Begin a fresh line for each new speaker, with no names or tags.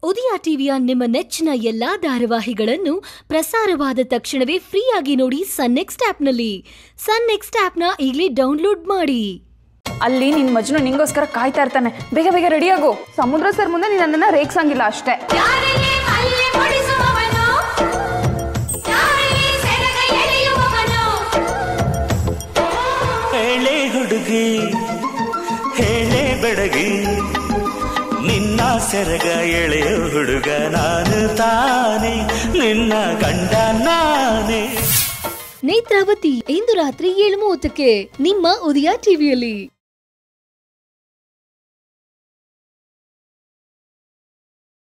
ಉದಯ ಟಿವಿಯ ನಿಮ್ಮ ನೆಚ್ಚಿನ ಎಲ್ಲಾ ಧಾರಾವಾಹಿಗಳನ್ನು ಪ್ರಸಾರವಾದ ತಕ್ಷಣವೇ ಫ್ರೀಯಾಗಿ ನೋಡಿ ಸನ್ ನೆಕ್ಸ್ಟ್ ಆಪ್ನಲ್ಲಿ ಸನ್ ನೆಕ್ಸ್ಟ್ ಆಪ್ನ ಈಗಲೇ ಡೌನ್ಲೋಡ್ ಮಾಡಿ
ಅಲ್ಲಿ ನಿನ್ ಮಜ್ನು ನಿಂಗೋಸ್ಕರ ಕಾಯ್ತಾ ಇರ್ತಾನೆ ಬೇಗ ಬೇಗ ರೆಡಿ ಆಗು ಸಮುದ್ರ ಸರ್ ಮುಂದೆ ನೀನ್ ನನ್ನನ್ನ ರೇಗ್ಸಂಗಿಲ್ಲ ಅಷ್ಟೇ
ಯಾರಿಗೆ ಮಲ್ಲೆ ಮುಡಿಸುವವನು ಯಾರಿಗೆ ಸೆರಗ ಎಳೆಯುವವನು
ಹೇಳೆ ಹುಡುಗಿ ಹೇಳೆ ಬೆಡಗಿ ನಿನ್ನ ಸೆರಗ ಎಳೆಯೋ ಹುಡುಗ ನಾನು ತಾನೆ ನಿನ್ನ ಗಂಡ ನಾನೇ
ನೇತ್ರಾವತಿ ಇಂದು ರಾತ್ರಿ ಏಳು ಮೂವತ್ತಕ್ಕೆ ನಿಮ್ಮ ಉದಯ ಟಿವಿಯಲ್ಲಿ